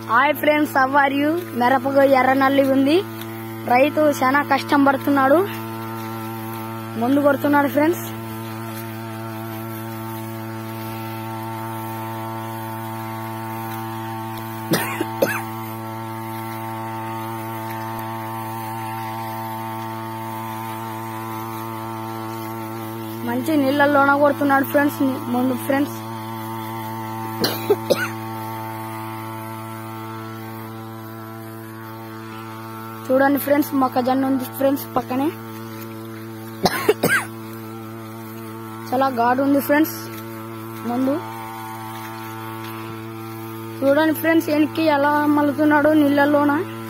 hi friends are you మిరపగా ఎర్ర నల్లి ఉంది రైతు చాలా కష్టం పడుతున్నాడు ముందు కొడుతున్నాడు ఫ్రెండ్స్ మంచి నీళ్ళల్లోన కొడుతున్నాడు ఫ్రెండ్స్ ముందు ఫ్రెండ్స్ చూడండి ఫ్రెండ్స్ మొక్కజొన్న ఉంది ఫ్రెండ్స్ పక్కనే చాలా ఘాటు ఉంది ఫ్రెండ్స్ ముందు చూడండి ఫ్రెండ్స్ వెనక్కి ఎలా మలుతున్నాడు నీళ్ళల్లోన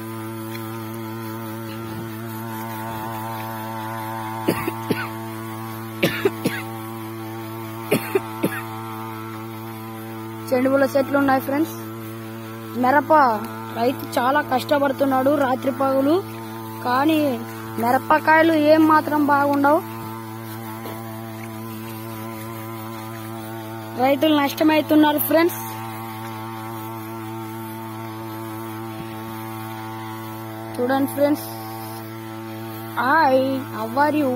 చెండుపుల చెట్లు ఉన్నాయి ఫ్రెండ్స్ మిరప రైతు చాలా కష్టపడుతున్నాడు రాత్రి పగులు కానీ మిరపకాయలు ఏం మాత్రం బాగుండవు రైతులు నష్టమవుతున్నారు ఫ్రెండ్స్ చూడండి ఫ్రెండ్స్ హాయ్ అవ్వర్ యూ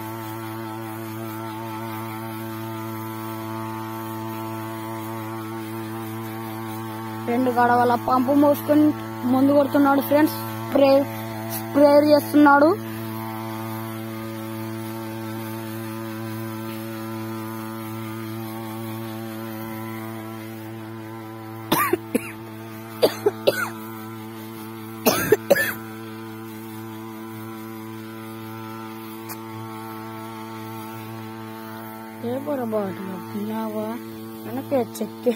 రెండు గడవల పంపు మోసుకొని ముందు కొడుతున్నాడు ఫ్రెండ్స్ స్ప్రే స్ప్రే చేస్తున్నాడు ఏ పొరపాటు విన్నావా వెనకే చెక్కి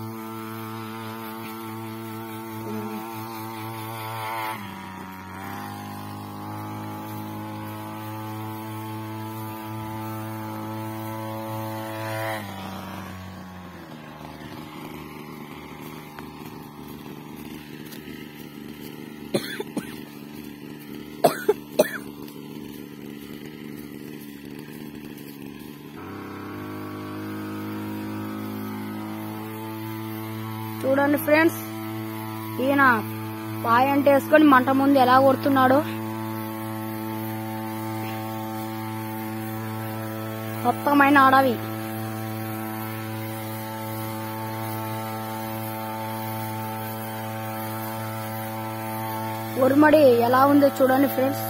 చూడండి ఫ్రెండ్స్ ఈయన పాయంట వేసుకొని మంట ముందు ఎలా కొడుతున్నాడో మొత్తమైన అడవి ఉరుమడి ఎలా ఉందో చూడండి ఫ్రెండ్స్